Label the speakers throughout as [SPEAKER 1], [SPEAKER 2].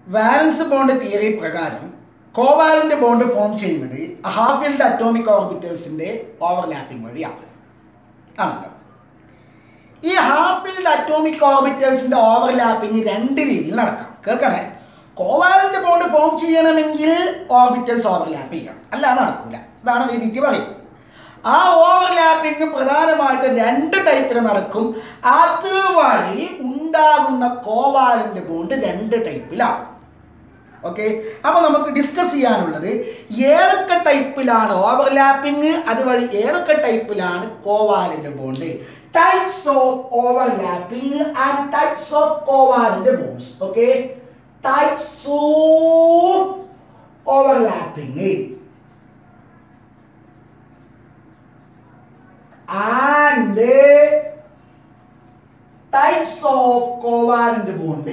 [SPEAKER 1] വാലൻസ് bond theory പ്രകാരം covalent bond form ചെയ്യുന്നത് half filled atomic ഓർബിറ്റൽസിന്റെ ഓവർലാപ്പിംഗ് വഴിയാണ് ആണല്ലോ ഈ ഹാഫ് ഫീൽഡ് അറ്റോമിക് ഓർബിറ്റൽസിന്റെ ഓവർലാപ്പിംഗ് രണ്ട് രീതിയിൽ നടക്കാം കേൾക്കണേ കോവാലന്റ് ബോണ്ട് ഫോം ചെയ്യണമെങ്കിൽ ഓർബിറ്റൽസ് ഓവർലാപ്പ് ചെയ്യണം അല്ലാതെ നടക്കൂല ഇതാണ് വിവിക്ക് പറയുന്നത് ആ ഓവർലാപ്പിംഗ് പ്രധാനമായിട്ട് രണ്ട് ടൈപ്പിൽ നടക്കും അതുവഴി ഉണ്ടാകുന്ന കോവാലന്റ് ബോണ്ട് രണ്ട് ടൈപ്പിലാണ് ഓക്കെ അപ്പൊ നമുക്ക് ഡിസ്കസ് ചെയ്യാനുള്ളത് ഏതൊക്കെ ടൈപ്പിലാണ് ഓവർലാപ്പിംഗ് അതുവഴി ഏതൊക്കെ ടൈപ്പിലാണ് covalent bond types of overlapping and types of covalent bonds okay types of overlapping and types of covalent bond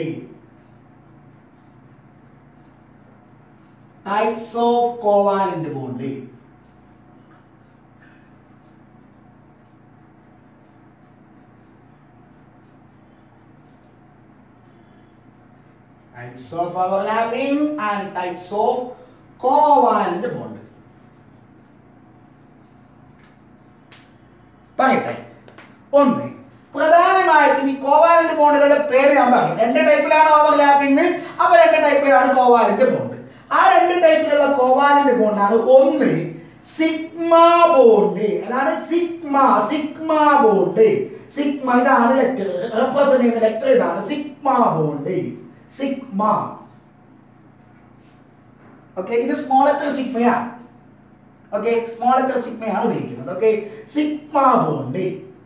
[SPEAKER 1] types of covalent bond types of overlapping and types of covalent bond പറയട്ടെ ഒന്ന് പ്രധാനമായിട്ടും ഈ covalent ബോണ്ടുകളുടെ പേര് ഞാൻ പറയും രണ്ട് ടൈപ്പിലാണ് overlapping അപ്പൊ രണ്ട് ടൈപ്പിലാണ് കോവാലന്റ് ബോണ്ട് ആ രണ്ട് ടൈപ്പിലുള്ള കോവാലന്റ് ബോണ്ടാണ് ഒന്ന് സിഗ്മ ബോണ്ട് അതാണ് സിഗ്മ സിഗ്മ ബോണ്ട് സിഗ്മ ഇതാണ് ലെറ്റർ റെപ്രസെന്റ് ചെയ്യുന്ന ലെറ്റർ ഇതാണ് സിഗ്മ ബോണ്ട് സിഗ്മ ഓക്കെ ഇത് സ്മോൾ ലെറ്റർ സിഗ്മയാണ് ഓക്കെ സ്മോൾ ലെറ്റർ സിഗ്മയാണ് ഉപയോഗിക്കുന്നത് ഓക്കെ സിഗ്മ ബോണ്ട്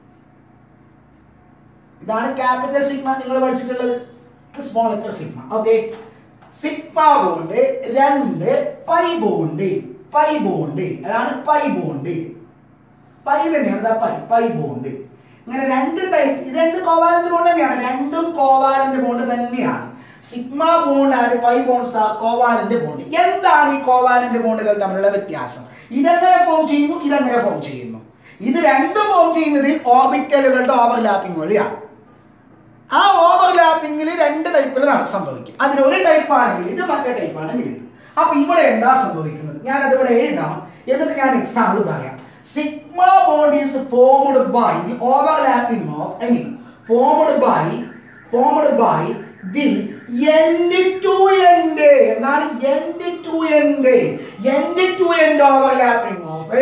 [SPEAKER 1] ഇതാണ് ക്യാപിറ്റൽ സിഗ്മ നിങ്ങൾ പഠിച്ചിട്ടുള്ളത് small letter sigma okay sigma bond രണ്ട് പൈ ബോണ്ട് പൈ ബോണ്ട് അതാണ് പൈ ബോണ്ട് പൈ തന്നെയാണ് ദാ പൈ പൈ ബോണ്ട് ഇങ്ങനെ രണ്ട് ടൈപ്പ് ഇത് രണ്ട് കോവാലന്റ് ബോണ്ട് തന്നെയാണ് രണ്ടും കോവാലന്റ് ബോണ്ട് തന്നെയാണ് sigma bond and pi bonds are covalent bond എന്താണ് ഈ കോവാലന്റ് ബോണ്ടുകൾ തമ്മിലുള്ള വ്യത്യാസം ഇതെങ്ങനെ ഫോം ചെയ്യുന്നു ഇതെങ്ങനെ ഫോം ചെയ്യുന്നു ഇത് രണ്ടും ഫോം ചെയ്യുന്നത് ഓർബിറ്റലുകളുടെ ഓവർലാപ്പിംഗ് വഴിയാണ് ആ ഓവർലാപ്പിംഗിൽ രണ്ട് ടൈപ്പിൽ സംഭവിക്കും അതിൽ ഒരു ടൈപ്പ് ആണെങ്കിൽ ഇത് മറ്റേ ടൈപ്പ് ആണെങ്കിൽ ഇത് അപ്പൊ ഇവിടെ എന്താ സംഭവിക്കുന്നത് ഞാൻ അതിവിടെ എഴുതാം എന്നിട്ട് ഞാൻ എക്സാമ്പിൾ പറയാം sigma bond is formed by the overlapping of I mean formed by formed by the end to end എന്നാണ് end to end end to end overlapping of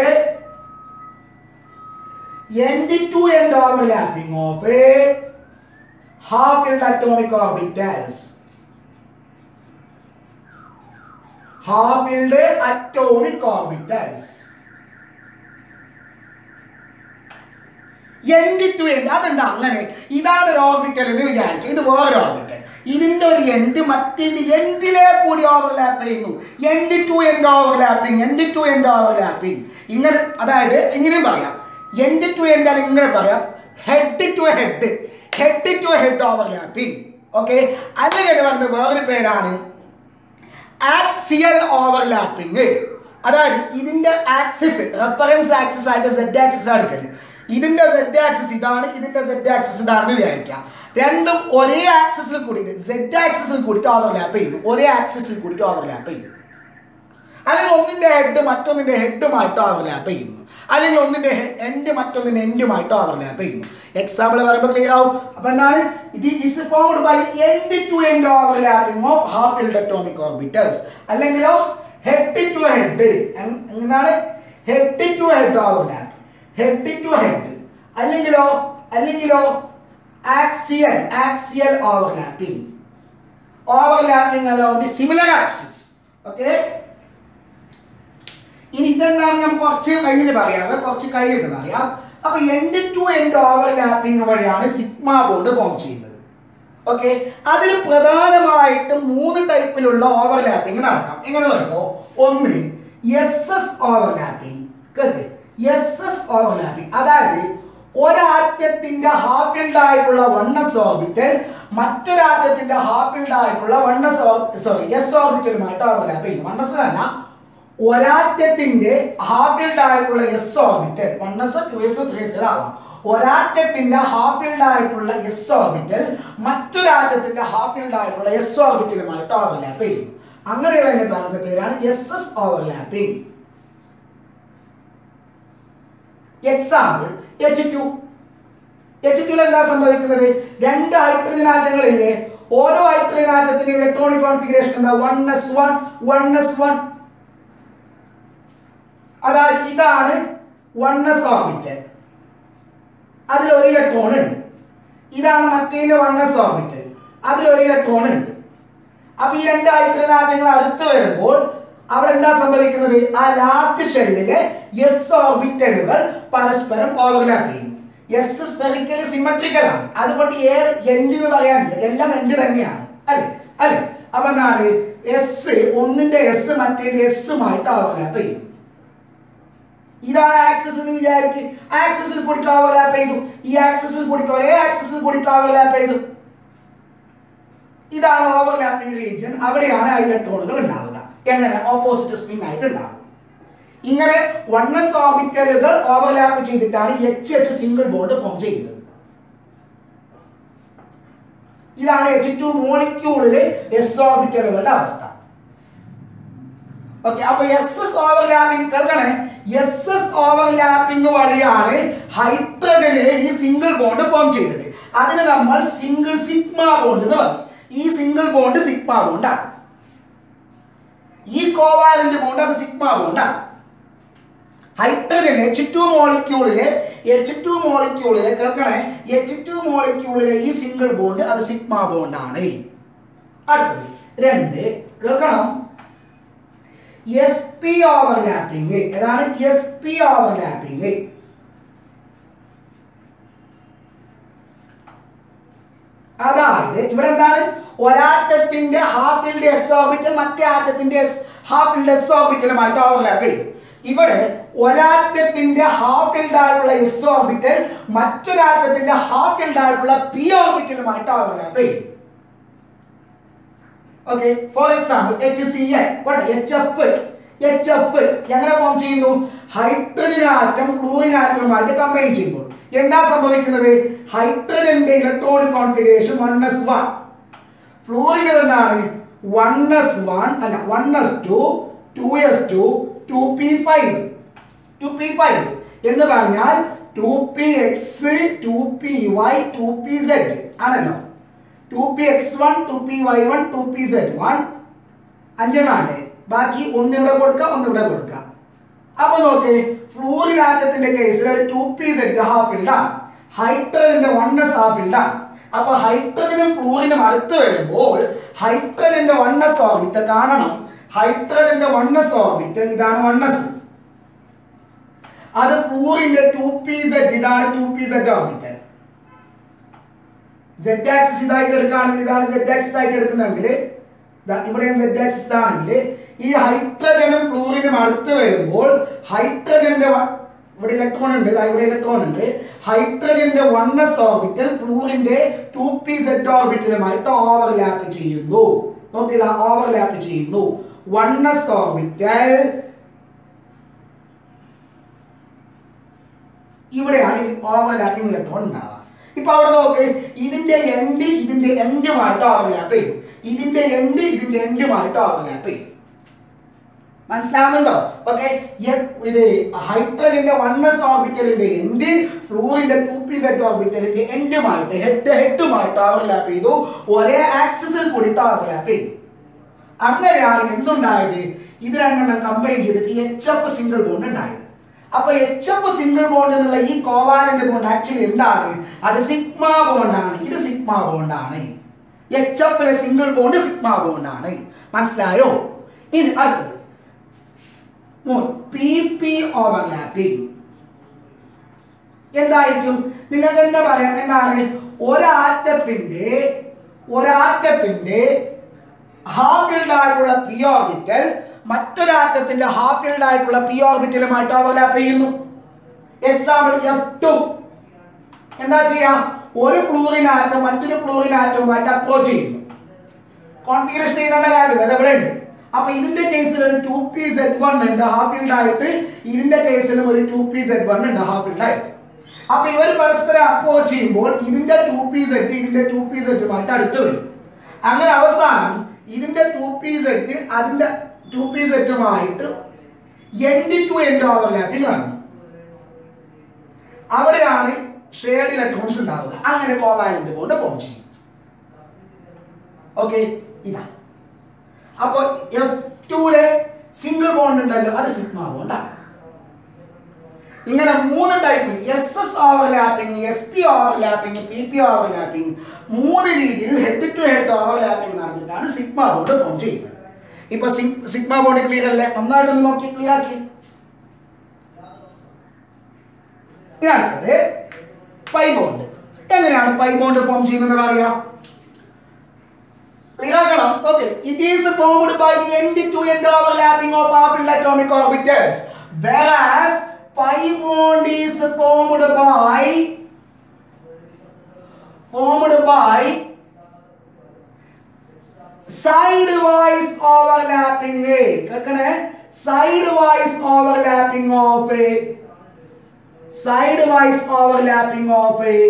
[SPEAKER 1] end to end overlapping of half filled atomic orbitals half filled atomic orbitals end to end അതെന്താ അങ്ങനെ ഇതാണ് ഒരു orbital എന്ന് വിചാരിക്കും ഇത് വേറെ orbital ഇതിന്റെ ഒരു എൻഡ് മറ്റേന്റെ എൻഡിലെ കൂടി ഓവർലാപ്പ് ചെയ്യുന്നു end to end overlapping end to end overlapping ഇങ്ങനെ അതായത് ഇങ്ങനെയും പറയാം എൻഡ് ടു എൻഡ് ആണ് ഇങ്ങനെ പറയാം head to head head to head overlapping okay അല്ലെങ്കിൽ പറഞ്ഞ വേറൊരു പേരാണ് ആക്സിയൽ ഓവർലാപ്പിംഗ് അതായത് ഇതിന്റെ ആക്സിസ് റെഫറൻസ് ആക്സിസ് ആയിട്ട് സെഡ് ആക്സിസ് എടുക്കല് ഇതിന്റെ സെഡ് ആക്സിസ് ഇതാണ് ഇതിന്റെ സെഡ് ആക്സിസ് ഇതാണെന്ന് വിചാരിക്കാം രണ്ടും ഒരേ ആക്സിസിൽ കൂടിയിട്ട് സെഡ് ആക്സിസിൽ കൂടിയിട്ട് ഓവർലാപ്പ് ചെയ്യുന്നു ഒരേ ആക്സിസിൽ കൂടിയിട്ട് ഓവർലാപ്പ് ചെയ്യുന്നു അല്ലെങ്കിൽ ഒന്നിന്റെ ഹെഡ് മറ്റൊന്നിന്റെ ഹെഡുമായിട്ട് ഓവർലാപ്പ് ചെയ്യുന്നു അല്ലെങ്കിൽ ഒന്നിന്റെ എൻഡ് മറ്റൊന്നിന്റെ എൻഡുമായിട്ട് ഓവർലാപ്പ് ചെയ്യുന്നു എക്സാമ്പിൾ പറയുമ്പോൾ ക്ലിയർ ആവും അപ്പൊ എന്താണ് ഇത് is formed by end to end overlapping of half filled atomic orbitals അല്ലെങ്കിലോ ഹെഡ് ടു ഹെഡ് എന്താണ് head to head overlap head to head അല്ലെങ്കിലോ അല്ലെങ്കിലോ axial axial overlapping overlapping along the similar axis okay ഇനി ഇതെന്താണ് ഞാൻ കുറച്ച് കഴിഞ്ഞിട്ട് പറയാം കുറച്ച് കഴിഞ്ഞിട്ട് പറയാം അപ്പൊ എൻഡ് ടു എൻഡ് ഓവർലാപ്പിംഗ് വഴിയാണ് സിഗ്മ ബോണ്ട് ഫോം ചെയ്യുന്നത് ഓക്കെ അതിൽ പ്രധാനമായിട്ടും മൂന്ന് ടൈപ്പിലുള്ള ഓവർലാപ്പിംഗ് നടക്കാം എങ്ങനെ നോക്കോ ഒന്ന് എസ് എസ് ഓവർലാപ്പിംഗ് കേട്ടെ എസ് എസ് ഓവർലാപ്പിംഗ് അതായത് ഒരാറ്റത്തിന്റെ ഹാഫ് ഫീൽഡ് ആയിട്ടുള്ള വൺ എസ് ഓർബിറ്റൽ മറ്റൊരാറ്റത്തിന്റെ ഹാഫ് ഫീൽഡ് ആയിട്ടുള്ള വൺ എസ് സോറി എസ് ഓർബിറ്റലുമായിട്ട് ഓവർലാപ്പ് ചെയ്യുന്നു വൺ എസ് അല്ല ഒരാറ്റത്തിന്റെ ഹാഫ് ഫീൽഡ് ആയിട്ടുള്ള S orbital one S two S three S ആവാം ഒരാറ്റത്തിന്റെ ഹാഫ് ഫീൽഡ് ആയിട്ടുള്ള എസ് ഓർബിറ്റൽ മറ്റൊരാറ്റത്തിന്റെ ഹാഫ് ഫീൽഡ് ആയിട്ടുള്ള എസ് ഓർബിറ്റലുമായിട്ട് ഓവർലാപ്പ് ചെയ്യും അങ്ങനെയുള്ളതിനെ പറയുന്ന പേരാണ് S S overlapping example H two H ടുവിൽ എന്താ സംഭവിക്കുന്നത് രണ്ട് ഹൈഡ്രജൻ ആറ്റങ്ങളില്ലേ ഓരോ ഹൈഡ്രജൻ ആറ്റത്തിന്റെ ഇലക്ട്രോണിക് കോൺഫിഗറേഷൻ എന്താ one S one one S one അതായത് ഇതാണ് വൺ എസ് ഓർബിറ്റൽ അതിൽ ഒരു ഇലക്ട്രോൺ ഉണ്ട് ഇതാണ് മറ്റേ വൺ എസ് ഓർബിറ്റൽ അതിൽ ഒരു ഇലക്ട്രോൺ ഉണ്ട് അപ്പൊ ഈ രണ്ട് ഹൈഡ്രജൻ ആറ്റങ്ങൾ അടുത്ത് വരുമ്പോൾ അവിടെ എന്താ സംഭവിക്കുന്നത് ആ ലാസ്റ്റ് ഷെല്ലിലെ എസ് ഓർബിറ്റലുകൾ പരസ്പരം ഓവർലാപ്പ് ചെയ്യുന്നു എസ് സ്പെറിക്കലി സിമെട്രിക്കൽ ആണ് അതുകൊണ്ട് ഏത് എൻഡ് എന്ന് പറയാനില്ല എല്ലാം എൻഡ് തന്നെയാണ് അല്ലെ അല്ലെ അപ്പൊ എന്താണ് എസ് ഒന്നിന്റെ എസ് മറ്റേ എസുമായിട്ട് ഓവർലാപ്പ് ചെയ്യും ഇതാണ് ആക്സസ് എന്ന് വിചാരിക്കും ആക്സസിൽ കൂടിയിട്ട് ഓവർലാപ്പ് ചെയ്തു ഈ ആക്സസിൽ കൂടിയിട്ട് ഒരേ ആക്സസിൽ കൂടിയിട്ട് ഓവർലാപ്പ് ചെയ്തു ഇതാണ് ഓവർലാപ്പിംഗ് റീജിയൻ അവിടെയാണ് ആ ഇലക്ട്രോണുകൾ ഉണ്ടാവുക എങ്ങനെ ഓപ്പോസിറ്റ് സ്പിൻ ആയിട്ട് ഉണ്ടാവും ഇങ്ങനെ വൺ എസ് ഓർബിറ്റലുകൾ ഓവർലാപ്പ് ചെയ്തിട്ടാണ് H H single bond form ചെയ്യുന്നത് ഇതാണ് എച്ച് ടു മോളിക്യൂളിലെ എസ് ഓർബിറ്റലുകളുടെ അവസ്ഥ ഓക്കെ അപ്പൊ എസ് എസ് ഓവർലാപ്പിംഗ് കേൾക്കണേ എസ് എസ് ഓവർലാപ്പിംഗ് വഴിയാണ് ഹൈഡ്രജനിലെ ഈ സിംഗിൾ ബോണ്ട് ഫോം ചെയ്തത് അതിന് നമ്മൾ സിംഗിൾ സിഗ്മ ബോണ്ട് എന്ന് പറയും ഈ സിംഗിൾ ബോണ്ട് സിഗ്മ ബോണ്ടാണ് ഈ കോവാലന്റ് ബോണ്ട് അത് സിഗ്മ ബോണ്ടാണ് ഹൈഡ്രജൻ എച്ച് ടു മോളിക്യൂളിലെ എച്ച് ടു മോളിക്യൂളിലെ കേൾക്കണേ എച്ച് ടു മോളിക്യൂളിലെ ഈ സിംഗിൾ ബോണ്ട് അത് സിഗ്മ ബോണ്ടാണ് അടുത്തത് രണ്ട് കേൾക്കണം എസ് പി ഓവർലാപ്പിംഗ് ഏതാണ് എസ് പി ഓവർലാപ്പിംഗ് അതായത് ഇവിടെ എന്താണ് ഒരാറ്റത്തിന്റെ ഹാഫ് ഫീൽഡ് എസ് ഓർബിറ്റൽ മറ്റേ ആറ്റത്തിന്റെ ഹാഫ് ഫീൽഡ് എസ് ഓർബിറ്റലുമായിട്ട് ഓവർലാപ്പ് ചെയ്യും ഇവിടെ ഒരാറ്റത്തിന്റെ ഹാഫ് ഫീൽഡ് ആയിട്ടുള്ള എസ് ഓർബിറ്റൽ മറ്റൊരാറ്റത്തിന്റെ ഹാഫ് ഫീൽഡ് ആയിട്ടുള്ള പി ഓർബിറ്റലുമായിട്ട് ഓവർലാപ്പ് ചെയ്യും okay for example H C A H F H F എങ്ങനെ ഫോം ചെയ്യുന്നു ഹൈഡ്രജൻ ആറ്റം ഫ്ലൂറിൻ ആറ്റവുമായിട്ട് കമ്പൈൻ ചെയ്യുമ്പോൾ എന്താ സംഭവിക്കുന്നത് ഹൈഡ്രജന്റെ electronic configuration one S one ഫ്ലൂറിന് എന്താണ് വൺ എസ് വൺ അല്ല one S two two S two two P five two P five എന്ന് പറഞ്ഞാൽ two P X two P Y two P Z ആണല്ലോ two P X one two P Y one two P Z one അഞ്ചെണ്ണാണ്ട് ബാക്കി ഒന്നിവിടെ കൊടുക്കാം ഒന്നിവിടെ കൊടുക്കാം അപ്പൊ നോക്ക് ഫ്ലൂറിൻ ആറ്റത്തിന്റെ കേസിൽ ഒരു ടു പി സെറ്റ് ഹാഫ് ഫീൽഡാണ് ഹൈഡ്രജന്റെ വൺ എസ് ഹാഫ് ഫീൽഡാണ് അപ്പൊ ഹൈഡ്രജനും ഫ്ലൂറിനും അടുത്ത് വരുമ്പോൾ ഹൈഡ്രജന്റെ വൺ എസ് ഓർബിറ്റ് കാണണം ഹൈഡ്രജന്റെ വൺ എസ് ഓർബിറ്റ് ഇതാണ് വൺ എസ് അത് ഫ്ലൂറിന്റെ ടു പി സെറ്റ് ഇതാണ് two P Z orbit Z axis ഇതായിട്ട് എടുക്കുകയാണെങ്കിൽ ഇതാണ് സെറ്റ് ആക്സിസ് ആയിട്ട് എടുക്കുന്നതെങ്കിൽ ഇവിടെ സെറ്റ് ആക്സിസ് ആണെങ്കിൽ ഈ ഹൈഡ്രജനും ഫ്ലൂറിനും അടുത്ത് വരുമ്പോൾ ഹൈഡ്രജന്റെ ഇവിടെ ഇലക്ട്രോൺ ഉണ്ട് ഇവിടെ ഇലക്ട്രോൺ ഉണ്ട് ഹൈഡ്രജന്റെ വൺ എസ് ഓർബിറ്റൽ ഫ്ലൂറിന്റെ ടു പി സെറ്റ് ഓർബിറ്റലുമായിട്ട് ഓവർലാപ്പ് ചെയ്യുന്നു നോക്കിയതാ ഓവർലാപ്പ് ചെയ്യുന്നു വൺ എസ് ഓർബിറ്റൽ ഇവിടെയാണ് ഓവർലാപ്പിംഗ് ഇലക്ട്രോൺ ഉണ്ടാവുക ഇപ്പൊ അവിടെ നോക്ക് ഇതിന്റെ എൻഡ് ഇതിന്റെ എൻഡുമായിട്ട് ഓവർലാപ്പ് ചെയ്തു ഇതിന്റെ എൻഡ് ഇതിന്റെ എൻഡുമായിട്ട് ഓവർലാപ്പ് ചെയ്തു മനസ്സിലാവുന്നുണ്ടോ ഓക്കെ ഇത് ഹൈഡ്രജന്റെ വൺ എസ് ഓർബിറ്റലിന്റെ എൻഡ് ഫ്ലൂറിന്റെ ടു പി സെറ്റ് ഓർബിറ്റലിന്റെ എൻഡുമായിട്ട് ഹെഡ് ഹെഡുമായിട്ട് ഓവർലാപ്പ് ചെയ്തു ഒരേ ആക്സിസിൽ കൂടിയിട്ട് ഓവർലാപ്പ് ചെയ്തു അങ്ങനെയാണ് എന്തുണ്ടായത് ഇത് രണ്ടെണ്ണം കമ്പൈൻ ചെയ്തിട്ട് എച്ച് എഫ് സിംഗിൾ ബോണ്ട് ഉണ്ടായത് അപ്പൊ എച്ച് എഫ് സിംഗിൾ ബോണ്ട് എന്നുള്ള ഈ കോവാലന്റ് ബോണ്ട് ആക്ച്വലി എന്താണ് അത് സിഗ്മ ബോണ്ടാണ് ഇത് സിഗ്മ ബോണ്ടാണ് എച്ച് എഫിലെ സിംഗിൾ ബോണ്ട് സിഗ്മ ബോണ്ടാണ് മനസ്സിലായോ ഇനി അടുത്തത് പി പി ഓവർലാപ്പിംഗ് എന്തായിരിക്കും നിങ്ങൾക്ക് തന്നെ പറയാം എന്താണ് ഒരാറ്റത്തിന്റെ ഒരാറ്റത്തിന്റെ ഹാഫ് ഫീൽഡ് ആയിട്ടുള്ള പി ഓർബിറ്റൽ മറ്റൊരാറ്റത്തിന്റെ ഹാഫ് ഫീൽഡ് ആയിട്ടുള്ള പി ഓർബിറ്റലുമായിട്ട് ഓവർലാപ്പ് ചെയ്യുന്നു എക്സാമ്പിൾ എഫ് ടു എന്താ ചെയ്യാ ഒരു ഫ്ലൂറിൻ ആറ്റം മറ്റൊരു ഫ്ലൂറിൻ ആറ്റവുമായിട്ട് അപ്രോച്ച് ചെയ്യുന്നു കോൺഫിഗറേഷൻ ചെയ്യേണ്ട കാര്യമില്ല അത് എവിടെ ഉണ്ട് അപ്പൊ ഇതിന്റെ കേസിൽ ഒരു ടു പി സെഡ് വൺ ഉണ്ട് ഹാഫ് ഫീൽഡ് ആയിട്ട് ഇതിന്റെ കേസിലും ഒരു ടു പി സെഡ് വൺ ഉണ്ട് ഹാഫ് ഫീൽഡ് ആയിട്ട് അപ്പൊ ഇവർ പരസ്പരം അപ്രോച്ച് ചെയ്യുമ്പോൾ ഇതിന്റെ ടു പി സെറ്റ് ഇതിന്റെ ടു പി സെറ്റുമായിട്ട് അടുത്ത് വരും അങ്ങനെ അവസാനം ഇതിന്റെ ടു പി സെറ്റ് അതിന്റെ ടു പി സെറ്റുമായിട്ട് എൻഡ് ടു എൻഡ് ഓവർലാപ്പിംഗ് കാണും അവിടെയാണ് ഷെയർഡ് ഇലക്ട്രോൺസ് ഉണ്ടാവുക അങ്ങനെ കോവാലന്റ് ബോണ്ട് ഫോം ചെയ്യും ഓക്കെ ഇതാ അപ്പോൾ എഫ് ടുലെ സിംഗിൾ ബോണ്ട് ഉണ്ടല്ലോ അത് സിഗ്മ ബോണ്ടാണ് ഇങ്ങനെ മൂന്ന് type S S overlapping S P overlapping P P overlapping മൂന്ന് രീതിയിൽ ഹെഡ് ടു ഹെഡ് ഓവർലാപ്പിംഗ് നടന്നിട്ടാണ് സിഗ്മ ബോണ്ട് ഫോം ചെയ്യുന്നത് ഇപ്പൊ സിഗ്മ ബോണ്ട് ക്ലിയർ അല്ലേ നന്നായിട്ടൊന്ന് നോക്കി ക്ലിയർ ആക്കി ഇനി അടുത്തത് പൈ ബോണ്ട് എങ്ങനെയാണ് പൈ ബോണ്ട് ഫോം ചെയ്യുന്നത് പറയാം ക്ലിയറാക്കണം okay it is formed by the end to end overlapping of apple atomic orbitals whereas pi bond is formed by formed by sidewise overlapping കേൾക്കണേ sidewise overlapping of a sidewise overlapping of a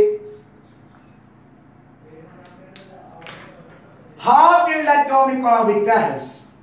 [SPEAKER 1] half-filled atomic orbitals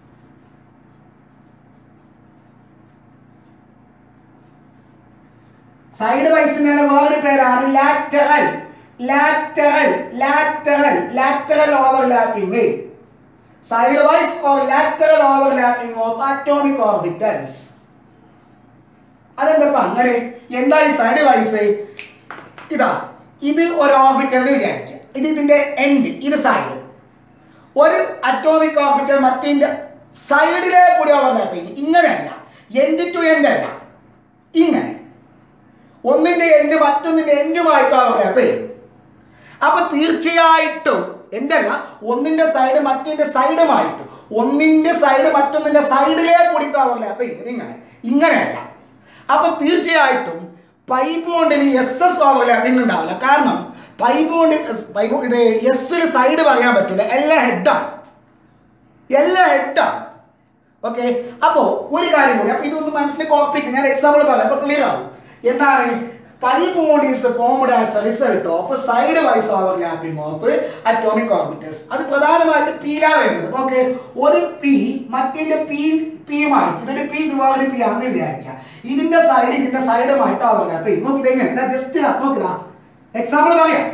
[SPEAKER 1] സൈഡ് വൈസിന് വേറൊരു പേരാണ് lateral lateral lateral lateral overlapping sidewise or lateral overlapping of atomic orbitals അതെന്താ അങ്ങനെ എന്താ ഈ side vice ഇതാ ഇത് ഒരു ഓർബിറ്റൽ എന്ന് വിചാരിക്കുക ഇത് ഇതിന്റെ എൻഡ് ഇത് സൈഡ് ഒരു അറ്റോമിക് ഓർബിറ്റൽ മറ്റിന്റെ സൈഡിലെ കൂടി ഓവർലാപ്പ് ചെയ്യുന്നു ഇങ്ങനെയല്ല എൻഡ് ടു എൻഡ് അല്ല ഇങ്ങനെ ഒന്നിന്റെ എൻഡ് മറ്റൊന്നിന്റെ എൻഡുമായിട്ട് ഓവർലാപ്പ് ചെയ്യും അപ്പൊ തീർച്ചയായിട്ടും എന്റെ അല്ല ഒന്നിന്റെ സൈഡ് മറ്റിന്റെ സൈഡുമായിട്ട് ഒന്നിന്റെ സൈഡ് മറ്റൊന്നിന്റെ സൈഡിലേ കൂടിയിട്ട് ഓവർലാപ്പ് ചെയ്യും ഇങ്ങനെ ഇങ്ങനെയല്ല അപ്പൊ തീർച്ചയായിട്ടും പൈ ബോണ്ടിന് എസ് എസ് ഓവർലാപ്പിംഗ് ഉണ്ടാവില്ല കാരണം പൈ ബോണ്ടിൽ പൈ ബോണ്ട് ഇത് എസ്സിൽ സൈഡ് പറയാൻ പറ്റില്ല എല്ലാം ഹെഡാണ് എല്ലാം ഹെഡാണ് ഓക്കെ അപ്പോ ഒരു കാര്യം കൂടി അപ്പൊ ഇതൊന്ന് മനസ്സിലേക്ക് ഓർപ്പിക്കും ഞാൻ എക്സാമ്പിൾ പറയാം അപ്പൊ ക്ലിയർ ആവും എന്താണ് pi bond is formed as a result of sidewise overlapping of atomic orbitals അത് പ്രധാനമായിട്ട് പീലാ വരുന്നത് ഓക്കെ ഒരു പി മറ്റേ പി പിയുമായിട്ട് ഇതൊരു പി ഇത് വേറൊരു പി ആണെന്ന് വിചാരിക്കാം ഇതിന്റെ സൈഡ് ഇതിന്റെ സൈഡുമായിട്ട് ഓവർലാപ്പ് ചെയ്യും നോക്കി ഇതെങ്ങനെ ജസ്റ്റ് നോക്കിതാ എക്സാമ്പിൾ പറയാം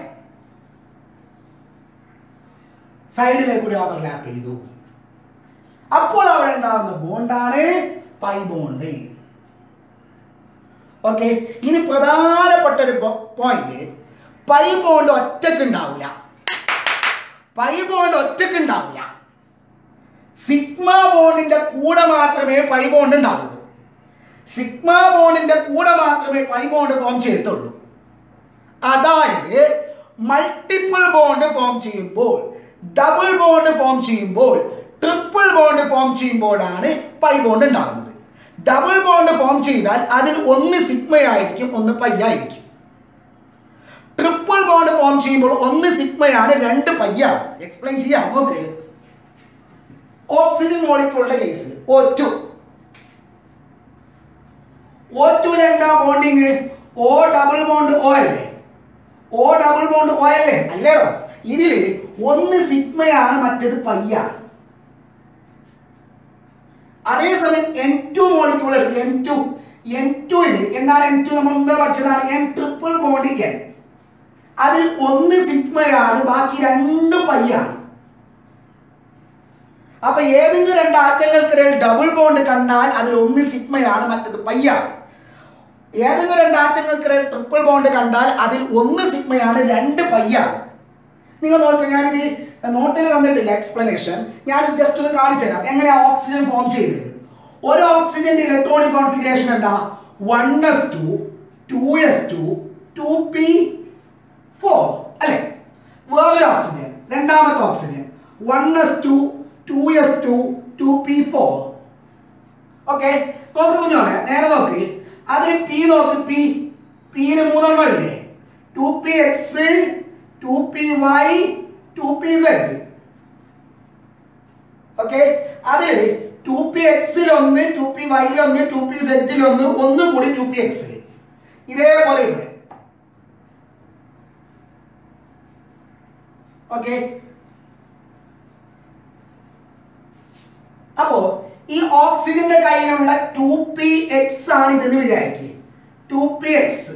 [SPEAKER 1] സൈഡിലേക്ക് കൂടി ഓവർലാപ്പ് ചെയ്തു അപ്പോൾ അവിടെ ഉണ്ടാകുന്ന ബോണ്ടാണ് പൈ ബോണ്ട് ഓക്കെ ഇനി പ്രധാനപ്പെട്ട ഒരു പോയിന്റ് പൈ ബോണ്ട് ഒറ്റക്ക് ഉണ്ടാവില്ല പൈ ബോണ്ട് ഒറ്റക്ക് ഉണ്ടാവില്ല സിഗ്മ ബോണ്ടിന്റെ കൂടെ മാത്രമേ പൈ ബോണ്ട് ഉണ്ടാവുള്ളൂ സിഗ്മ ബോണ്ടിന്റെ കൂടെ മാത്രമേ പൈ ബോണ്ട് ഫോം ചെയ്യത്തുള്ളൂ അതായത് മൾട്ടിപ്പിൾ ബോണ്ട് ഫോം ചെയ്യുമ്പോൾ ഡബിൾ ബോണ്ട് ഫോം ചെയ്യുമ്പോൾ ട്രിപ്പിൾ ബോണ്ട് ഫോം ചെയ്യുമ്പോഴാണ് പൈ ബോണ്ട് ഉണ്ടാകുന്നത് ഡബിൾ ബോണ്ട് ഫോം ചെയ്താൽ അതിൽ ഒന്ന് സിഗ്മയായിരിക്കും ഒന്ന് പൈ ആയിരിക്കും ട്രിപ്പിൾ ബോണ്ട് ഫോം ചെയ്യുമ്പോൾ ഒന്ന് സിഗ്മയാണ് രണ്ട് പയ്യാണ് എക്സ്പ്ലെയിൻ ചെയ്യാം നോക്ക് ഓക്സിജൻ മോളിക്യൂളുടെ കേസിൽ ഓ ടു ഓ ടുവിൽ എന്താ bonding O double bond O അല്ലേ ഓ ഡബിൾ ബോണ്ട് ഓ അല്ലേ അല്ലേടോ ഇതിൽ ഒന്ന് സിഗ്മയാണ് മറ്റേത് പയ്യാണ് അതേസമയം എൻ ടു മോളിക്യൂൾ എടുത്ത് എൻ ടു എൻ ടുവിൽ എന്താണ് എൻ ടു നമ്മൾ മുമ്പേ പഠിച്ചതാണ് എൻ ട്രിപ്പിൾ ബോണ്ട് എൻ അതിൽ ഒന്ന് സിഗ്മയാണ് ബാക്കി രണ്ട് പയ്യാണ് അപ്പൊ ഏതെങ്കിലും രണ്ട് ആറ്റങ്ങൾക്കിടയിൽ ഡബിൾ ബോണ്ട് കണ്ടാൽ അതിൽ ഒന്ന് സിഗ്മയാണ് മറ്റത് പയ്യാണ് ഏതെങ്കിലും രണ്ട് ആറ്റങ്ങൾക്കിടയിൽ ട്രിപ്പിൾ ബോണ്ട് കണ്ടാൽ അതിൽ ഒന്ന് സിഗ്മയാണ് രണ്ട് പയ്യാണ് നിങ്ങൾ നോക്കുക ഞാനിത് നോട്ടിൽ തന്നിട്ടില്ല എക്സ്പ്ലനേഷൻ ഞാൻ ജസ്റ്റ് ഒന്ന് കാണിച്ചു തരാം എങ്ങനെയാ ഓക്സിജൻ ഫോം ചെയ്തത് ഒരു ഓക്സിജന്റെ ഇലക്ട്രോണിക് കോൺഫിഗറേഷൻ എന്താ one S two two S two two P four അല്ലെ വേറൊരു ഓക്സിജൻ രണ്ടാമത്തെ oxygen one S two two S two two P four okay നോക്ക് കുഞ്ഞോളെ നേരെ നോക്ക് അതിൽ പി നോക്ക് പി പിയില് മൂന്നെണ്ണം ഇല്ലേ two P X two P Y two P Z okay അതിൽ ടു പി എക്സിൽ ഒന്ന് ടു പി വൈയിൽ ഒന്ന് ടു പി സെറ്റിൽ ഒന്ന് ഒന്നും കൂടി ടു പി എക്സിൽ ഇതേപോലെ ഇവിടെ ഓക്കെ അപ്പോ ഈ ഓക്സിജന്റെ കയ്യിലുള്ള ടു പി എക്സ് ആണ് ഇതെന്ന് വിചാരിക്കുക ടു പി എക്സ്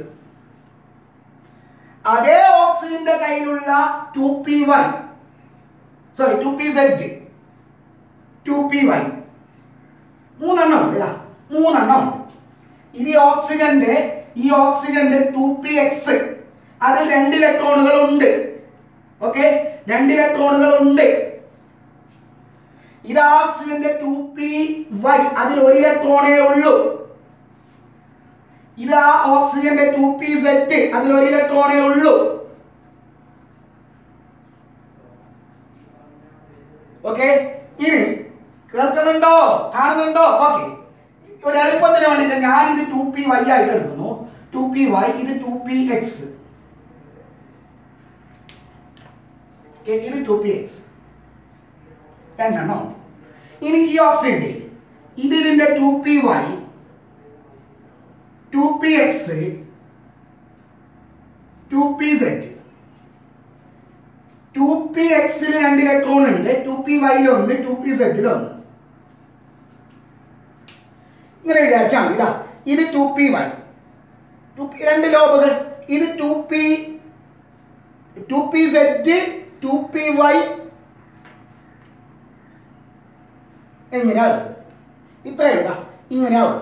[SPEAKER 1] അതേ ഓക്സിജന്റെ കയ്യിലുള്ള two P Y sorry two P Z two P Y മൂന്നെണ്ണം ഉണ്ട് ഇതാ മൂന്നെണ്ണം ഉണ്ട് ഇത് ഈ ഓക്സിജന്റെ ഈ ഓക്സിജന്റെ ടു പി എക്സ് അതിൽ രണ്ട് ഇലക്ട്രോണുകൾ ഉണ്ട് ഓക്കെ രണ്ട് ഇലക്ട്രോണുകൾ ഉണ്ട് ഇത് ഓക്സിജന്റെ ടു പി വൈ അതിൽ ഒരു ഇലക്ട്രോണേ ഉള്ളൂ ഇത് ആ ഓക്സിജന്റെ ടു പി സെറ്റ് അതിൽ ഒരു ഇലക്ട്രോണേ ഉള്ളൂ ഓക്കെ ഇനി കേൾക്കുന്നുണ്ടോ കാണുന്നുണ്ടോ ഓക്കെ ഒരു എളുപ്പത്തിന് വേണ്ടിയിട്ട് ഞാൻ ഇത് ടു പി വൈ ആയിട്ട് എടുക്കുന്നു ടു പി വൈ ഇത് ടു പി എക്സ് ഇത് ടു പി എക്സ് രണ്ടെണ്ണം ഉണ്ട്. ഇനി ഈ ഓക്സിജന്റെ ഇത് ഇതിന്റെ two P Y two P X two P set two P എക്സിൽ രണ്ട് ഇലക്ട്രോൺ ഉണ്ട് ടു പി വൈയിൽ ഒന്ന് ടു പി സെറ്റിൽ ഒന്ന് ഇങ്ങനെ വിചാരിച്ചാൽ മതി ഇതാ ഇത് two P Y two P രണ്ട് ലോബുകൾ ഇത് two P two P set two P Y എങ്ങനെയാ ഉള്ളത് ഇത്ര എഴുതാ ഇങ്ങനെയാ ഉള്ളത്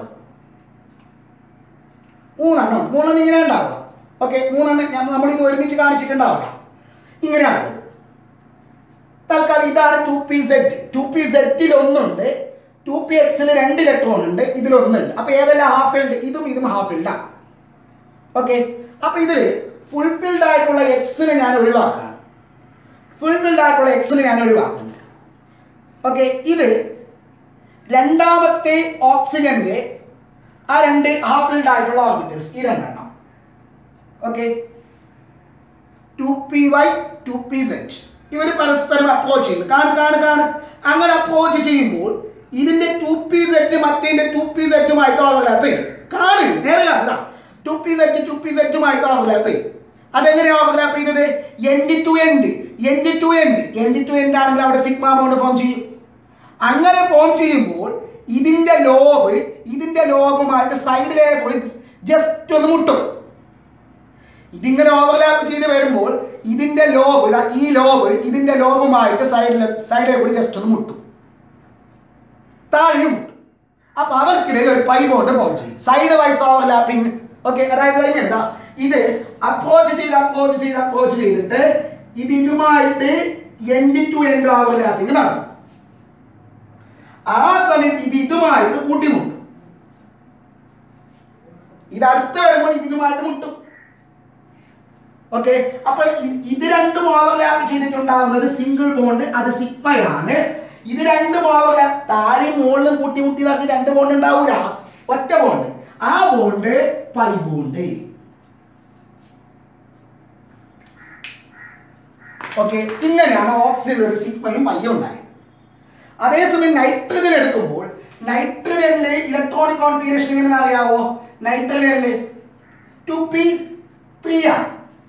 [SPEAKER 1] മൂന്നെണ്ണം ഉണ്ട്. മൂന്നെണ്ണം ഇങ്ങനെ ഉണ്ടാവുക ഓക്കെ മൂന്നെണ്ണം ഞാൻ നമ്മളിത് ഒരുമിച്ച് കാണിച്ചിട്ടുണ്ടാവുക ഇങ്ങനെയാണ് ഉള്ളത് തൽക്കാലം ഇതാണ് two P set two P സെറ്റിൽ ഒന്നുണ്ട് ടു പി എക്സിൽ രണ്ട് ഇലക്ട്രോൺ ഉണ്ട് ഇതിൽ ഒന്നുണ്ട് അപ്പൊ ഏതെല്ലാം ഹാഫ് ഫിൽഡ് ഇതും ഇതും ഹാഫ് ഫിൽഡാണ് ഓക്കെ അപ്പൊ ഇതിൽ ഫുൾഫിൽഡ് ആയിട്ടുള്ള എക്സിന് ഞാൻ ഒഴിവാക്കാണ് ഫുൾഫിൽഡ് ആയിട്ടുള്ള എക്സിന് ഞാൻ ഒഴിവാക്കുന്നു ഓക്കെ ഇത് രണ്ടാമത്തെ ഓക്സിജന്റെ ആ രണ്ട് ഹാഫ് ഫിൽഡ് ആയിട്ടുള്ള ഓർബിറ്റൽസ് ഈ രണ്ടെണ്ണം okay two P Y two P Z ഇവർ പരസ്പരം അപ്രോച്ച് ചെയ്യുന്നു കാണു കാണു കാണു അങ്ങനെ അപ്രോച്ച് ചെയ്യുമ്പോൾ ഇതിന്റെ ടു പി സെറ്റ് മറ്റേന്റെ ടു പി സെറ്റുമായിട്ട് ഓവർലാപ്പ് ചെയ്യും കാണു നേരെ കാണുക two P set two P സെറ്റുമായിട്ട് ഓവർലാപ്പ് ചെയ്യും അതെങ്ങനെയാണ് ഓവർലാപ്പ് ചെയ്തത് end to end end to end end to end ആണെങ്കിൽ അവിടെ സിഗ്മ ബോണ്ട് ഫോം ചെയ്യും അങ്ങനെ ഫോം ചെയ്യുമ്പോൾ ഇതിന്റെ ലോബ് ഇതിന്റെ ലോബുമായിട്ട് സൈഡിലേക്ക് കൂടി ജസ്റ്റ് ഒന്ന് മുട്ടും ഇതിങ്ങനെ ഓവർലാപ്പ് ചെയ്ത് വരുമ്പോൾ ഇതിന്റെ ലോബ് ഇതാ ഈ ലോബ് ഇതിന്റെ ലോബുമായിട്ട് സൈഡിൽ സൈഡിലെ കൂടി ജസ്റ്റ് ഒന്ന് മുട്ടും താഴെയും മുട്ടും അപ്പൊ അവർക്കിടയിൽ ഒരു പൈ ബോണ്ട് ഫോം ചെയ്യും സൈഡ് വൈസ് ഓവർലാപ്പിംഗ് ഓക്കെ അതായത് ഇങ്ങനെ ഇതാ ഇത് അപ്രോച്ച് ചെയ്ത് അപ്രോച്ച് ചെയ്ത് അപ്രോച്ച് ചെയ്തിട്ട് ഇത് ഇതുമായിട്ട് എൻഡ് ടു എൻഡ് ഓവർലാപ്പിംഗ് നടക്കും ആ സമയത്ത് ഇത് ഇതുമായിട്ട് കൂട്ടിമുട്ടും ഇത് അടുത്ത് വരുമ്പോൾ ഇത് ഇതുമായിട്ട് മുട്ടും ഓക്കെ അപ്പോൾ ഇത് ഇത് രണ്ടും ഓവർലാപ്പ് ചെയ്തിട്ടുണ്ടാകുന്നത് സിംഗിൾ ബോണ്ട് അത് സിഗ്മയാണ് ഇത് രണ്ടും ഓവർലാപ്പ് താഴെ മുകളിലും കൂട്ടിമുട്ടിയതാക്കി രണ്ട് ബോണ്ട് ഉണ്ടാവൂല ഒറ്റ ബോണ്ട് ആ ബോണ്ട് പൈ ബോണ്ട് ഓക്കെ ഇങ്ങനെയാണ് ഓക്സിജൻ ഒരു സിഗ്മയും പയ്യും ഉണ്ടായത് അതേസമയം നൈട്രജൻ എടുക്കുമ്പോൾ നൈട്രജനിലെ ഇലക്ട്രോണിക് കോൺഫിഗറേഷൻ എങ്ങനെ അറിയാവോ നൈട്രജനില് ടു പി ത്രീ ആണ്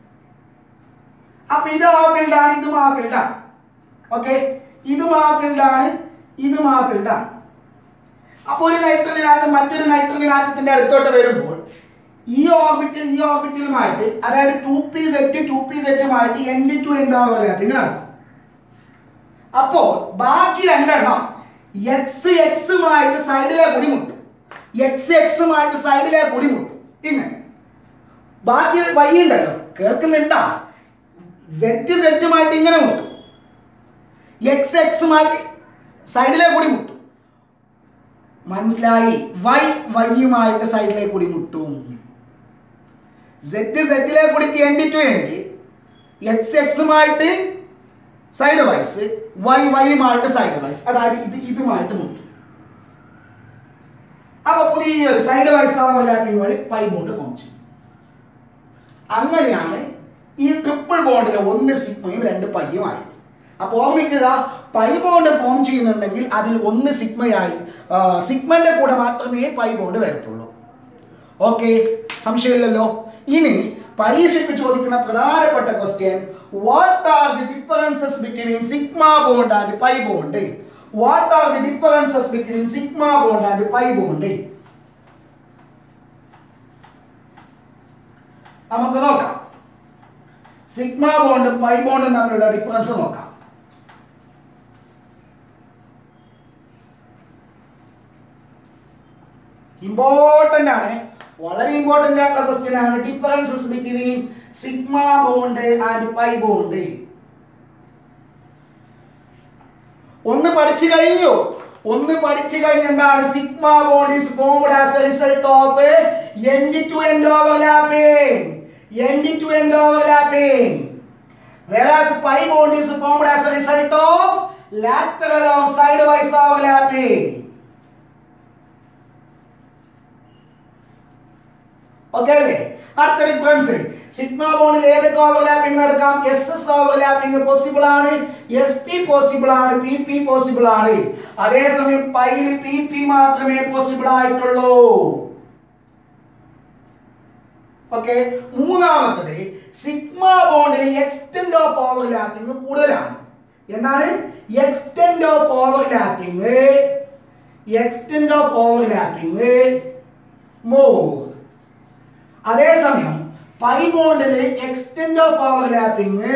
[SPEAKER 1] അപ്പൊ ഇത് ആ ഫീൽഡാണ് ഇതും ആ ഫീൽഡാണ് ഓക്കെ ഇതും ആ ഫീൽഡാണ് ഇതും ആ ഫീൽഡാണ് അപ്പൊ ഒരു നൈട്രജൻ ആറ്റം മറ്റൊരു നൈട്രജൻ ആറ്റത്തിന്റെ അടുത്തോട്ട് വരുമ്പോൾ ഈ ഓർബിറ്റിൽ ഈ ഓർബിറ്റിലുമായിട്ട് അതായത് two P set two P സെറ്റുമായിട്ട് എൻഡ് ടു എൻഡ് ഓവർലാപ്പിംഗ് നടക്കും അപ്പോൾ ബാക്കി രണ്ടെണ്ണം എക്സ് എക്സുമായിട്ട് സൈഡിലെ കൂടി മുട്ടും എക്സ് എക്സുമായിട്ട് സൈഡിലെ കൂടി മുട്ടും ഇങ്ങനെ ബാക്കി വൈ ഉണ്ടല്ലോ കേൾക്കുന്നുണ്ടാ സെറ്റ് സെറ്റുമായിട്ട് ഇങ്ങനെ മുട്ടും എക്സ് എക്സുമായിട്ട് സൈഡിലെ കൂടി മുട്ടും മനസ്സിലായി വൈ വൈയുമായിട്ട് സൈഡിലെ കൂടി മുട്ടും സെറ്റ് സെറ്റിലെ കൂടി എൻഡ് ടു എൻഡ് എക്സ് എക്സുമായിട്ട് സൈഡ് വൈസ് വൈ വൈയുമായിട്ട് സൈഡ് വൈസ് അതായത് ഇത് ഇതുമായിട്ട് മുട്ടും അപ്പൊ പുതിയൊരു സൈഡ് വൈസ് ഓവർലാപ്പിംഗ് വഴി പൈ ബോണ്ട് ഫോം ചെയ്യും അങ്ങനെയാണ് ഈ ട്രിപ്പിൾ ബോണ്ടിലെ ഒന്ന് സിഗ്മയും രണ്ട് പയ്യും ആയത് അപ്പൊ ഓർമ്മിക്കുക പൈ ബോണ്ട് ഫോം ചെയ്യുന്നുണ്ടെങ്കിൽ അതിൽ ഒന്ന് സിഗ്മയായി ആ, സിഗ്മന്റെ കൂടെ മാത്രമേ പൈ ബോണ്ട് വരത്തുള്ളൂ ഓക്കെ സംശയമില്ലല്ലോ ഇനി പരീക്ഷയ്ക്ക് ചോദിക്കുന്ന പ്രധാനപ്പെട്ട question what are the differences between sigma bond and pi bond what are the differences between sigma bond and pi bond നമുക്ക് നോക്കാം സിഗ്മ ബോണ്ടും പൈ ബോണ്ടും തമ്മിലുള്ള ഡിഫറൻസ് നോക്കാം ഇമ്പോർട്ടന്റ് ആണ് വളരെ ഇമ്പോർട്ടന്റ് ആയിട്ടുള്ള ക്വസ്റ്റ്യൻ ആണ് differences between sigma bond and pi bond ഒന്ന് പഠിച്ചു കഴിഞ്ഞു ഒന്ന് പഠിച്ചു കഴിഞ്ഞ എന്താണ് sigma bond is formed as a result of end to end overlapping end to end overlapping whereas pi bond is formed as a result of lateral or sidewise overlapping okay അല്ലേ അടുത്ത difference sigma ബോണ്ടിൽ ഏതൊക്കെ overlapping നടക്കാം s S overlapping possible ആണ് s p possible ആണ് p p possible ആണ് അതേസമയം പൈയിൽ പി പി മാത്രമേ പോസിബിൾ ആയിട്ടുള്ളൂ ഓക്കെ മൂന്നാമത്തത് സിഗ്മ ബോണ്ടിന് എക്സ്റ്റെൻഡ് ഓഫ് ഓവർലാപ്പിംഗ് കൂടുതലാണ് എന്താണ് extent of overlapping extent of overlapping more അതേസമയം പൈ ബോണ്ടില് എക്സ്റ്റെൻഡ് ഓഫ് ഓവർലാപ്പിംഗ്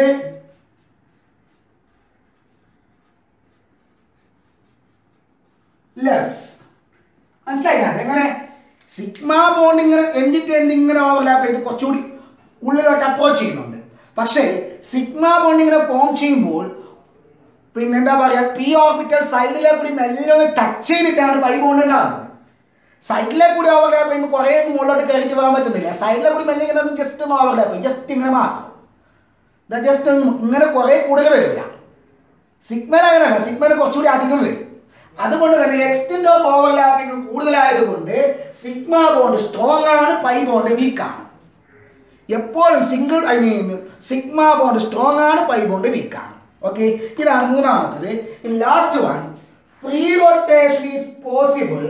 [SPEAKER 1] ലെസ് മനസ്സിലായില്ല എങ്ങനെ സിഗ്മ ബോണ്ട് ഇങ്ങനെ എൻഡ് ടു എൻഡ് ഇങ്ങനെ ഓവർലാപ്പ് ചെയ്ത് കുറച്ചുകൂടി ഉള്ളിലോട്ട് അപ്രോച്ച് ചെയ്യുന്നുണ്ട് പക്ഷേ സിഗ്മ ബോണ്ട് ഇങ്ങനെ ഫോം ചെയ്യുമ്പോൾ പിന്നെ എന്താ പറയുക പി ഓർബിറ്റൽ സൈഡിലെ കൂടി മെല്ലെ ഒന്ന് ടച്ച് ചെയ്തിട്ടാണ് പൈ ബോണ്ട് ഉണ്ടാകുന്നത് സൈഡിലെ കൂടി ഓവർലാപ്പ് ചെയ്യുമ്പോൾ കുറേ മുകളിലോട്ട് കയറിയിട്ട് പോകാൻ പറ്റുന്നില്ല സൈഡിലെ കൂടി മെല്ലെ ഇങ്ങനെ ജസ്റ്റ് ഒന്ന് ഓവർലാപ്പ് ചെയ്യും ജസ്റ്റ് ഇങ്ങനെ മാത്രം ജസ്റ്റ് ഇങ്ങനെ കുറേ കൂടുതൽ വരില്ല സിഗ്മൽ അങ്ങനെയല്ല സിഗ്മൽ കുറച്ചുകൂടി അധികം വരും അതുകൊണ്ട് തന്നെ എക്സ്റ്റെൻഡ് ഓഫ് ഓവർലാപ്പിംഗ് കൂടുതലായതുകൊണ്ട് സിഗ്മ ബോണ്ട് സ്ട്രോങ് ആണ് പൈ ബോണ്ട് വീക്ക് ആണ് എപ്പോഴും single I mean sigma bond strong ആണ് പൈ ബോണ്ട് വീക്ക് ആണ് ഓക്കെ ഇതാണ് മൂന്നാമത്തത് last one free rotation is possible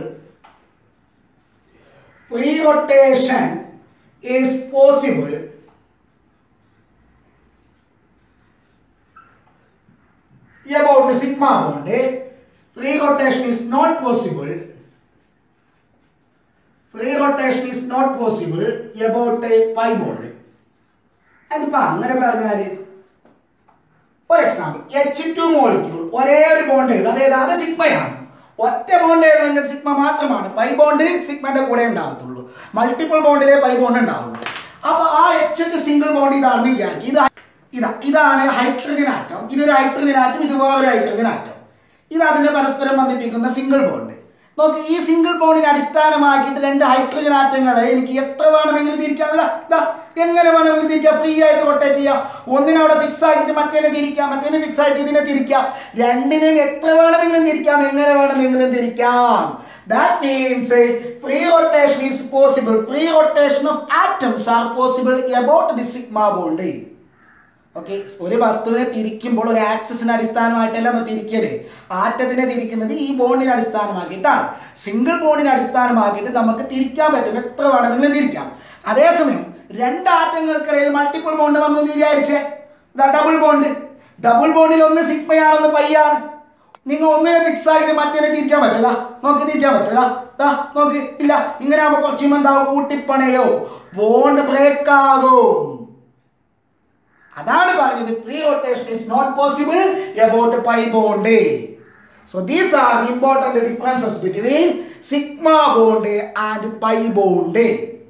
[SPEAKER 1] free rotation is possible about the sigma bond free rotation is not possible free rotation is not possible about a pi bond അതിപ്പോ അങ്ങനെ പറഞ്ഞാല് for example H two molecule ഒരേ ഒരു bond അതായത് അത് സിഗ്മയാണ് ഒറ്റ bond എഴുതുമെങ്കിൽ സിഗ്മ മാത്രമാണ് പൈ ബോണ്ട് സിഗ്മന്റെ കൂടെ ഉണ്ടാകത്തുള്ളൂ മൾട്ടിപ്പിൾ ബോണ്ടിലെ പൈ ബോണ്ട് ഉണ്ടാവുള്ളൂ അപ്പൊ ആ എച്ച് സിംഗിൾ ബോണ്ട് ഇതാണെന്ന് വിചാരിക്കും ഇത് ഇതാ ഇതാണ് ഹൈഡ്രജൻ ആറ്റം ഇതൊരു ഹൈഡ്രജൻ ആറ്റം ഇത് വേറൊരു ഹൈഡ്രജൻ ആറ്റം ഇത് അതിന്റെ പരസ്പരം ബന്ധിപ്പിക്കുന്ന സിംഗിൾ ബോണ്ട് നോക്ക് ഈ സിംഗിൾ ബോണ്ടിനെ അടിസ്ഥാനമാക്കിയിട്ട് രണ്ട് ഹൈഡ്രജൻ ആറ്റങ്ങളെ എനിക്ക് എത്ര വേണമെങ്കിലും തിരിക്കാം ഇതാ ഇതാ എങ്ങനെ വേണമെങ്കിലും തിരിക്കാം ഫ്രീ ആയിട്ട് റൊട്ടേറ്റ് ചെയ്യാം ഒന്നിനെ അവിടെ ഫിക്സ് ആക്കിയിട്ട് മറ്റേനെ തിരിക്കാം മറ്റേനെ ഫിക്സ് ആയിട്ട് ഇതിനെ തിരിക്കാം രണ്ടിനെയും എത്ര വേണമെങ്കിലും തിരിക്കാം എങ്ങനെ വേണമെങ്കിലും തിരിക്കാം That means uh, free rotation is possible. Free rotation of atoms are possible about the sigma bond. Okay ഒരു വസ്തുവിനെ തിരിക്കുമ്പോൾ ഒരു ആക്സിസിന് അടിസ്ഥാനമായിട്ടല്ല നമ്മൾ തിരിക്കല് ആറ്റത്തിനെ തിരിക്കുന്നത് ഈ ബോണ്ടിനെ അടിസ്ഥാനമാക്കിയിട്ടാണ് സിംഗിൾ ബോണ്ടിനെ അടിസ്ഥാനമാക്കിയിട്ട് നമുക്ക് തിരിക്കാൻ പറ്റും എത്ര വേണമെങ്കിലും തിരിക്കാം അതേസമയം രണ്ട് ആറ്റങ്ങൾക്കിടയിൽ മൾട്ടിപ്പിൾ ബോണ്ട് വന്നു എന്ന് വിചാരിച്ചേ ഇതാ ഡബിൾ ബോണ്ട് ഡബിൾ ബോണ്ടിൽ ഒന്ന് സിഗ്മയാണെന്ന് പയ്യാണ് നിങ്ങൾ ഒന്നിനെ ഫിക്സ് ആക്കിയിട്ട് മറ്റേനെ തിരിക്കാൻ പറ്റില്ല നോക്ക് തിരിക്കാൻ പറ്റില്ല ദാ നോക്ക് ഇല്ല ഇങ്ങനെ ആകുമ്പോൾ കുറച്ച് എന്താവും കൂട്ടിപ്പണയോ ബോണ്ട് ബ്രേക്ക് ആകും അതാണ് പറഞ്ഞത് free rotation is not possible about pi bond so these are important differences between sigma bond and pi bond